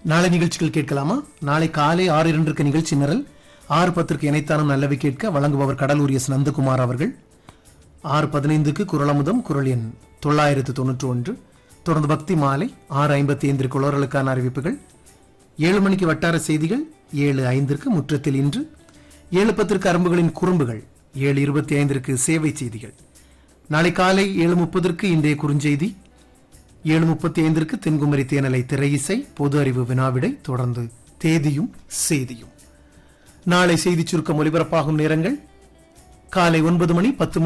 நாளை நிகழ்ச்சிகள் கேட்கலாமா நாளை காலை ஆறு இரண்டுக்கு நிகழ்ச்சி நிரல் ஆறு பத்திற்கு இணைத்தானும் நல்லவை கேட்க வழங்குபவர் கடலூர் எஸ் நந்தகுமார் அவர்கள் ஆறு பதினைந்துக்கு குரலமுதம் குரல் எண் தொள்ளாயிரத்து தொன்னூற்று ஒன்று தொடர்ந்து பக்தி மாலை ஆறு ஐம்பத்தி ஐந்திற்கு உழவர்களுக்கான அறிவிப்புகள் ஏழு மணிக்கு வட்டார செய்திகள் ஏழு ஐந்திற்கு முற்றத்தில் இன்று ஏழு பத்திற்கு அரும்புகளின் குறும்புகள் ஏழு இருபத்தி ஐந்திற்கு சேவை செய்திகள் நாளை காலை ஏழு முப்பதற்கு இன்றைய குறுஞ்செய்தி ஏழு முப்பத்தி ஐந்திற்கு தென்குமரி தேனலை திரையிசை பொது அறிவு வினாவிடை தொடர்ந்து தேதியும் செய்தியும் நாளை செய்திச் சுருக்கம் ஒலிபரப்பாகும் நேரங்கள் காலை ஒன்பது மணி பத்து மணி